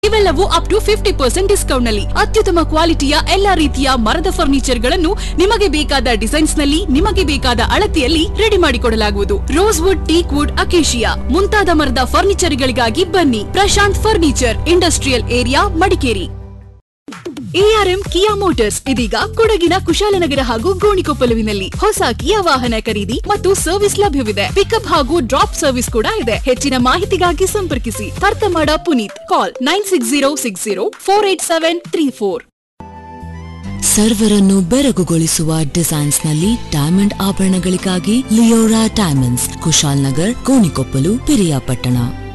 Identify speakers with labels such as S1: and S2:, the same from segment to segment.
S1: ಇವೆಲ್ಲವೂ up to fifty percent discount ನಲ್ಲಿ ಅತ್ಯುತ್ತಮ ಕ್ವಾಲಿಟಿಯ ಎಲ್ಲಾ ರೀತಿಯ ಮರದ ಫರ್ನಿಚರ್ ಗಳನ್ನು ನಿಮಗೆ ಬೇಕಾದ ಡಿಸೈನ್ಸ್ ನಲ್ಲಿ ನಿಮಗೆ ಬೇಕಾದ ಅಳತೆಯಲ್ಲಿ ರೆಡಿ ಮಾಡಿಕೊಡಲಾಗುವುದು rosewood teak wood acacia ಮುಂತಾದ ಮರದ ಫರ್ನಿಚರ್ ಗಳಿಗಾಗಿ ಬನ್ನಿ Prashant furniture industrial area Madikeri ARM Kia Motors ಇದೀಗ ಕೊಡಗಿನ ಕುಶಾಲನಗರ ಹಾಗೂ ಗೋಣಿಕೊಪ್ಪಲುವಿನಲ್ಲಿ ಹೊಸ ಕಿಯಾ ವಾಹನ ಖರೀದಿ ಮತ್ತು ಸರ್ವಿಸ್ ಲಭ್ಯವಿದೆ ಪಿಕಪ್ ಹಾಗೂ ಡ್ರಾಪ್ ಸರ್ವಿಸ್ ಕೂಡ ಇದೆ ಹೆಚ್ಚಿನ ಮಾಹಿತಿಗಾಗಿ ಸಂಪರ್ಕಿಸಿ ತರ್ತಮಾಡ Puneeth call nine six zero six zero four eight seven three four
S2: ಸರ್ವರನ್ನು ಬೆರಗುಗೊಳಿಸುವ ಡಿಸೈನ್ಸ್ ನಲ್ಲಿ ಡೈಮಂಡ್ ಆಭರಣಗಳಿಗಾಗಿ ಲಿಯೋರಾ ಡೈಮಂಡ್ಸ್ ಕುಶಾಲ್ ನಗರ್ ಕೋಣಿಕೊಪ್ಪಲು ಪಿರಿಯಾಪಟ್ಟಣ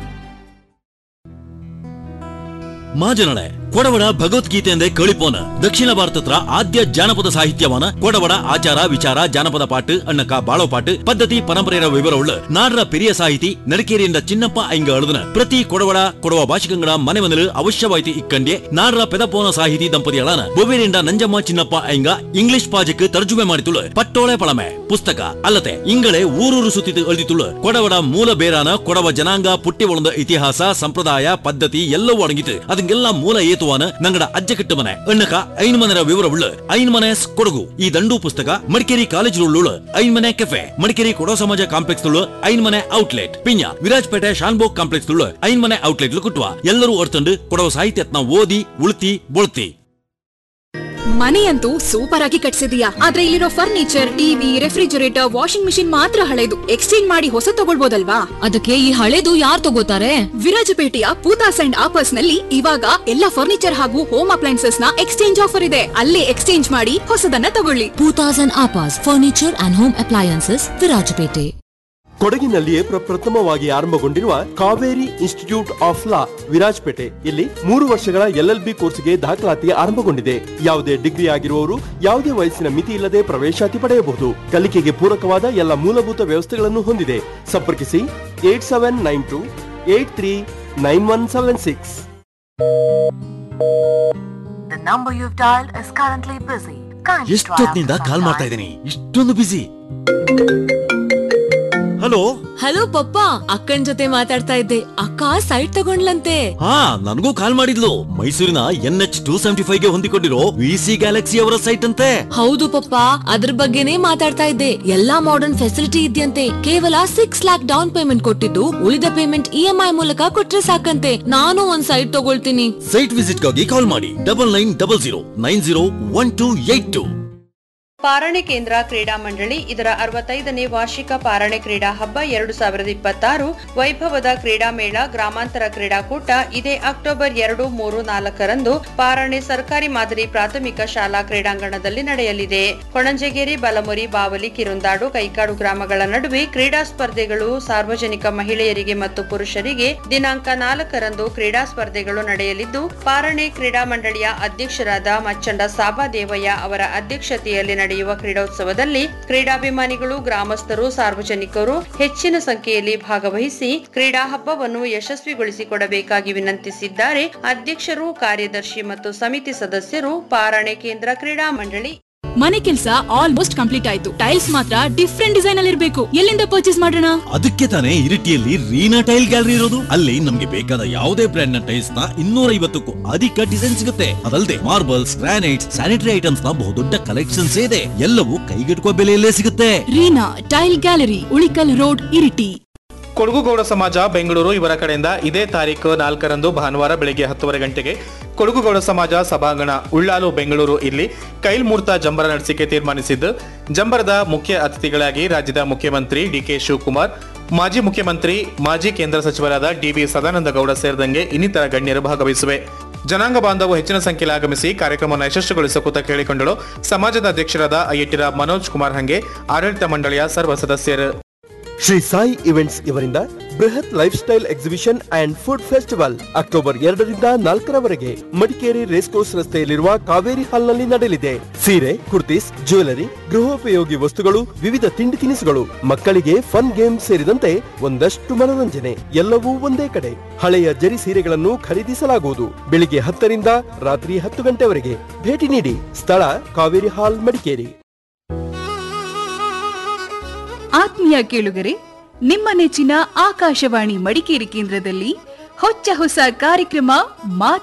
S3: ಮಾಜನಳೆ ಕೊಡವಡ ಭಗವದ್ಗೀತೆ ಎಂದೇ ಕೇಳಿಪೋನ ದಕ್ಷಿಣ ಭಾರತತ್ರ ಆದ್ಯ ಜಾನಪದ ಸಾಹಿತ್ಯವನ ಕೊಡವಡ ಆಚಾರ ವಿಚಾರ ಜಾನಪದ ಪಾட்டு ಅಣ್ಣಕ ಬಾಳೋ ಪಾட்டு ಪದ್ಧತಿ ಪರಂಪರೆಯ ವಿವರವುಳ್ಳ ನಾಡರ பெரிய ಸಾಹಿತಿ ನಡಕೇರಿಯಿಂದ ಚಿನ್ನಪ್ಪ ಐಂಗ ಅಳುದನ ಪ್ರತಿ ಕೊಡವಡ ಕೊಡವ ಭಾಷಿಕಂಗಡ ಮನೆ ಮನಲು ಅವಶ್ಯವಾಯ್ತು ಇಕ್ಕಂಡೆ ನಾಡರ ಪೆದಪೋನ ಸಾಹಿತಿ ದಂಪತಿಗಳಾನ ಬೊಬೇರಿಂದ ನಂಜಮ್ಮ ಚಿನ್ನಪ್ಪ ಐಂಗ ಇಂಗ್ಲಿಷ್ ಪಾಜಕ್ಕೆ ತರ್ಜುಮೆ ಮಾಡಿತುಳು ಪಟ್ಟೋಳೆ ಪಳಮೆ ಪುಸ್ತಕ ಅಲ್ಲದೆ ಇಂಗಳೇ ಊರೂರು ಸುತ್ತಿತು ಅಳಿದಿತುಳು ಕೊಡವಡ ಮೂಲ ಬೇರಾನ ಕೊಡವ ಜನಾಂಗ ಪುಟ್ಟಿ ಒಳದ ಇತಿಹಾಸ ಸಂಪ್ರದಾಯ ಪದ್ಧತಿ ಎಲ್ಲವೂ ಅಡಗಿತು ಅದಕ್ಕೆಲ್ಲ ಮೂಲ ಏತುವಾನ ನಂಗಡ ಅಜ್ಜ ಕಟ್ಟು ಮನೆ ಅಣ್ಣಕ ಐನ್ ಮನೆರ ವಿವರವುಳ್ಳ ಐನ್ ಮನೆ ಕೊಡಗು ಈ ದಂಡು ಪುಸ್ತಕ ಮಡಿಕೇರಿ ಕಾಲೇಜ್ ಉಳ್ಳುಳು ಐನ್ ಮನೆ ಕೆಫೆ ಮಡಿಕೇರಿ ಕೊಡೋ ಸಮಾಜ ಕಾಂಪ್ಲೆಕ್ಸ್ ತುಳು ಐನ್ ಮನೆ ಔಟ್ಲೆಟ್ ಪಿಂಜ ವಿರಾಜ್ಪೇಟೆ ಶಾನ್ಬೋಗ್ ಕಾಂಪ್ಲೆಕ್ಸ್ ತುಳು ಐನ್ ಮನೆ ಔಟ್ಲೆಟ್ ಕುಟ್ವ ಎಲ್ಲರೂ ಅರ್ಥಂಡು ಕೊಡವ ಸಾಹಿತ್ಯತ್ನ ಓದಿ ಉಳ್ತಿ ಬೊಳ್ತಿ
S1: ಮನೆಯಂತೂ ಸೂಪರ್ ಆಗಿ ಕಟ್ಸಿದೀಯಾ ಆದ್ರೆ ಇಲ್ಲಿರೋ furniture TV refrigerator washing machine ಮಾತ್ರ ಹಳೆದು ಎಕ್ಸ್ಚೇಂಜ್ ಮಾಡಿ ಹೊಸ ತಗೊಳ್ಬೋದಲ್ವಾ
S2: ಅದಕ್ಕೆ ಈ ಹಳೇದು ಯಾರು ತಗೋತಾರೆ
S1: ವಿರಾಜಪೇಟೆಯ ಪೂತಾಸ್ ಅಂಡ್ ಆಪರ್ಸ್ ನಲ್ಲಿ ಇವಾಗ ಎಲ್ಲ ಫರ್ನಿಚರ್ ಹಾಗೂ ಹೋಮ್ ಅಪ್ಲೈನ್ಸಸ್ ನ ಎಕ್ಸ್ಚೇಂಜ್ ಆಫರ್ ಇದೆ ಅಲ್ಲೇ ಎಕ್ಸ್ಚೇಂಜ್ ಮಾಡಿ ಹೊಸದನ್ನ ತಗೊಳ್ಳಿ
S2: ಟೂ ತೌಸಂಡ್ ಆಪಾಸ್ furniture and home appliances Virajpet
S4: ಕೊಡಗಿನಲ್ಲಿಯೇ ಪ್ರಪ್ರಥಮವಾಗಿ ಆರಂಭಗೊಂಡಿರುವ Kaveri Institute of Law Virajpet ಇಲ್ಲಿ ಮೂರು ವರ್ಷಗಳ ಎಲ್ಎಲ್ಬಿ ಕೋರ್ಸ್ಗೆ ದಾಖಲಾತಿ ಆರಂಭಗೊಂಡಿದೆ ಯಾವುದೇ ಡಿಗ್ರಿ ಆಗಿರುವವರು ಯಾವುದೇ ವಯಸ್ಸಿನ ಮಿತಿ ಇಲ್ಲದೆ ಪ್ರವೇಶಾತಿ ಪಡೆಯಬಹುದು ಕಲಿಕೆಗೆ ಪೂರಕವಾದ ಎಲ್ಲ ಮೂಲಭೂತ ವ್ಯವಸ್ಥೆಗಳನ್ನು ಹೊಂದಿದೆ ಸಂಪರ್ಕಿಸಿ eight seven nine two eight three nine one seven six
S5: The number you've dialed is currently busy. Kindly try
S3: ಎಷ್ಟೊತ್ತಿನಿಂದ
S5: after
S3: ಕಾಲ್
S5: some
S3: ಮಾಡ್ತಾ
S5: time.
S3: ಇದ್ದೀನಿ ಇಷ್ಟೊಂದು ಬಿಸಿ ಹಲೋ
S2: ಹಲೋ ಪಪ್ಪ ಅಕ್ಕನ್ ಜೊತೆ ಮಾತಾಡ್ತಾ ಇದ್ದೆ ಅಕ್ಕ ಸೈಟ್ ತಗೊಂಡ್ಲಂತೆ
S3: ಹಾ ನನಗೂ ಕಾಲ್ ಮಾಡಿದ್ಲು ಮೈಸೂರಿನ N H two seventy five ಗೆ ಹೊಂದಿಕೊಂಡಿರೋ ವಿ ಸಿ ಗ್ಯಾಲಕ್ಸಿ ಅವರ ಸೈಟ್ ಅಂತೆ
S2: ಹೌದು ಪಪ್ಪ ಅದ್ರ ಬಗ್ಗೆನೇ ಮಾತಾಡ್ತಾ ಇದ್ದೆ ಎಲ್ಲಾ ಮಾಡರ್ನ್ ಫೆಸಿಲಿಟಿ ಇದೆಯಂತೆ ಕೇವಲ ಸಿಕ್ಸ್ ಲ್ಯಾಕ್ ಡೌನ್ ಪೇಮೆಂಟ್ ಕೊಟ್ಟಿದ್ದು ಉಳಿದ ಪೇಮೆಂಟ್ ಇ ಎಂ ಐ ಮೂಲಕ ಕೊಟ್ರೆ ಸಾಕಂತೆ ನಾನು ಒಂದ್ ಸೈಟ್ ತಗೊಳ್ತೀನಿ
S3: ಸೈಟ್ ವಿಸಿಟ್ ಗಾಗಿ ಕಾಲ್ ಮಾಡಿ double nine double zero nine zero one two eight two
S6: ಪಾರಣೆ ಕೇಂದ್ರ ಕ್ರೀಡಾ ಮಂಡಳಿ ಇದರ ಅರವತ್ತೈದನೇ ವಾರ್ಷಿಕ ಪಾರಣೆ ಕ್ರೀಡಾ ಹಬ್ಬ ಎರಡು ಸಾವಿರದ ಇಪ್ಪತ್ತಾರು ವೈಭವದ ಕ್ರೀಡಾ ಮೇಳ ಗ್ರಾಮಾಂತರ ಕ್ರೀಡಾಕೂಟ ಇದೇ ಅಕ್ಟೋಬರ್ ಎರಡು ಮೂರು ನಾಲ್ಕರಂದು ಪಾರಣೆ ಸರ್ಕಾರಿ ಮಾದರಿ ಪ್ರಾಥಮಿಕ ಶಾಲಾ ಕ್ರೀಡಾಂಗಣದಲ್ಲಿ ನಡೆಯಲಿದೆ ಕೊಣಂಜಗೇರಿ ಬಲಮುರಿ ಬಾವಲಿ ಕಿರುಂದಾಡು ಕೈಕಾಡು ಗ್ರಾಮಗಳ ನಡುವೆ ಕ್ರೀಡಾ ಸ್ಪರ್ಧೆಗಳು ಸಾರ್ವಜನಿಕ ಮಹಿಳೆಯರಿಗೆ ಮತ್ತು ಪುರುಷರಿಗೆ ದಿನಾಂಕ ನಾಲ್ಕರಂದು ಕ್ರೀಡಾ ಸ್ಪರ್ಧೆಗಳು ನಡೆಯಲಿದ್ದು ಪಾರಣೆ ಕ್ರೀಡಾ ಮಂಡಳಿಯ ಅಧ್ಯಕ್ಷರಾದ ಮಚ್ಚಂಡ ಸಾಬಾ ದೇವಯ್ಯ ಅವರ ಅಧ್ಯಕ್ಷತೆಯಲ್ಲಿ ನಡೆಯುವ ಕ್ರೀಡೋತ್ಸವದಲ್ಲಿ ಕ್ರೀಡಾಭಿಮಾನಿಗಳು ಗ್ರಾಮಸ್ಥರು ಸಾರ್ವಜನಿಕರು ಹೆಚ್ಚಿನ ಸಂಖ್ಯೆಯಲ್ಲಿ ಭಾಗವಹಿಸಿ ಕ್ರೀಡಾ ಹಬ್ಬವನ್ನು ಯಶಸ್ವಿಗೊಳಿಸಿಕೊಡಬೇಕಾಗಿ ವಿನಂತಿಸಿದ್ದಾರೆ ಅಧ್ಯಕ್ಷರು ಕಾರ್ಯದರ್ಶಿ ಮತ್ತು ಸಮಿತಿ ಸದಸ್ಯರು ಪಾರಣೆ ಕೇಂದ್ರ ಕ್ರೀಡಾ ಮಂಡಳಿ
S1: ಮನೆ ಕೆಲಸ ಆಲ್ಮೋಸ್ಟ್ ಕಂಪ್ಲೀಟ್ ಆಯ್ತು ಟೈಲ್ಸ್ ಮಾತ್ರ ಡಿಫ್ರೆಂಟ್ ಡಿಸೈನ್ ಅಲ್ಲಿ ಇರಬೇಕು ಎಲ್ಲಿಂದ ಪರ್ಚೇಸ್ ಮಾಡೋಣ
S3: ಅದಕ್ಕೆ ತಾನೇ ಇರಿಟಿಯಲ್ಲಿ ರೀನಾ ಟೈಲ್ ಗ್ಯಾಲರಿ ಇರೋದು ಅಲ್ಲಿ ನಮ್ಗೆ ಬೇಕಾದ ಯಾವುದೇ ಬ್ರ್ಯಾಂಡ್ ನ ಟೈಲ್ಸ್ ನ ಇನ್ನೂರ ಐವತ್ತಕ್ಕೂ ಅಧಿಕ ಡಿಸೈನ್ ಸಿಗುತ್ತೆ ಅದಲ್ಲದೆ ಮಾರ್ಬಲ್ಸ್ ಗ್ರಾನೈಟ್ಸ್ ಸ್ಯಾನಿಟರಿ ಐಟಮ್ಸ್ ನ ಬಹುದೊಡ್ಡ ಕಲೆಕ್ಷನ್ಸ್ ಇದೆ ಎಲ್ಲವೂ ಕೈಗೆಟುಕುವ ಬೆಲೆಯಲ್ಲೇ ಸಿಗುತ್ತೆ
S1: Reena tile gallery Ulikal road Iritty
S7: ಕೊಡಗುಗೌಡ ಸಮಾಜ ಬೆಂಗಳೂರು ಇವರ ಕಡೆಯಿಂದ ಇದೇ ತಾರೀಕು ನಾಲ್ಕರಂದು ಭಾನುವಾರ ಬೆಳಗ್ಗೆ ಹತ್ತುವರೆ ಗಂಟೆಗೆ ಕೊಡಗುಗೌಡ ಸಮಾಜ ಸಭಾಂಗಣ ಉಳ್ಳಾಲು ಬೆಂಗಳೂರು ಇಲ್ಲಿ ಕೈಲ್ಮೂರ್ತ ಜಂಬರ ನಡೆಸಿಕೆ ತೀರ್ಮಾನಿಸಿದ್ದು ಜಂಬರದ ಮುಖ್ಯ ಅತಿಥಿಗಳಾಗಿ ರಾಜ್ಯದ ಮುಖ್ಯಮಂತ್ರಿ ಡಿಕೆ ಶಿವಕುಮಾರ್ ಮಾಜಿ ಮುಖ್ಯಮಂತ್ರಿ ಮಾಜಿ ಕೇಂದ್ರ ಸಚಿವರಾದ ಡಿವಿ ಸದಾನಂದ ಗೌಡ ಸೇರಿದಂಗೆ ಇನ್ನಿತರ ಗಣ್ಯರು ಭಾಗವಹಿಸುವೆ ಜನಾಂಗ ಬಾಂಧವರು ಹೆಚ್ಚಿನ ಸಂಖ್ಯೆಯಲ್ಲಿ ಆಗಮಿಸಿ ಕಾರ್ಯಕ್ರಮವನ್ನು ಯಶಸ್ವಿಗೊಳಿಸಕೂತ ಕೇಳಿಕೊಂಡಳು ಸಮಾಜದ ಅಧ್ಯಕ್ಷರಾದ ಅಯ್ಯಟ್ಟಿರ ಮನೋಜ್ ಕುಮಾರ್ ಹಂಗೆ ಆಡಳಿತ ಮಂಡಳಿಯ ಸರ್ವ ಸದಸ್ಯರು
S4: ಶ್ರೀ ಸಾಯಿ ಇವೆಂಟ್ಸ್ ಇವರಿಂದ ಬೃಹತ್ lifestyle exhibition and food festival October ಎರಡರಿಂದ ನಾಲ್ಕರವರೆಗೆ ಮಡಿಕೇರಿ ರೇಸ್ ಕೋರ್ಸ್ ರಸ್ತೆಯಲ್ಲಿರುವ ಕಾವೇರಿ ಹಾಲ್ನಲ್ಲಿ ನಡೆಯಲಿದೆ ಸೀರೆ ಕುರ್ತೀಸ್ ಜ್ಯುವೆಲರಿ ಗೃಹೋಪಯೋಗಿ ವಸ್ತುಗಳು ವಿವಿಧ ತಿಂಡಿ ತಿನಿಸುಗಳು ಮಕ್ಕಳಿಗೆ ಫನ್ ಗೇಮ್ ಸೇರಿದಂತೆ ಒಂದಷ್ಟು ಮನೋರಂಜನೆ ಎಲ್ಲವೂ ಒಂದೇ ಕಡೆ ಹಳೆಯ ಜರಿ ಸೀರೆಗಳನ್ನು ಖರೀದಿಸಲಾಗುವುದು ಬೆಳಿಗ್ಗೆ ಹತ್ತರಿಂದ ರಾತ್ರಿ ಹತ್ತು ಗಂಟೆವರೆಗೆ ಭೇಟಿ ನೀಡಿ ಸ್ಥಳ ಕಾವೇರಿ ಹಾಲ್ ಮಡಿಕೇರಿ
S1: ಆತ್ಮೀಯ ಕೇಳುಗರೆ ನಿಮ್ಮ ನೆಚ್ಚಿನ ಆಕಾಶವಾಣಿ ಮಡಿಕೇರಿ ಕೇಂದ್ರದಲ್ಲಿ ಹೊಚ್ಚ ಹೊಸ ಕಾರ್ಯಕ್ರಮ ಮಾತು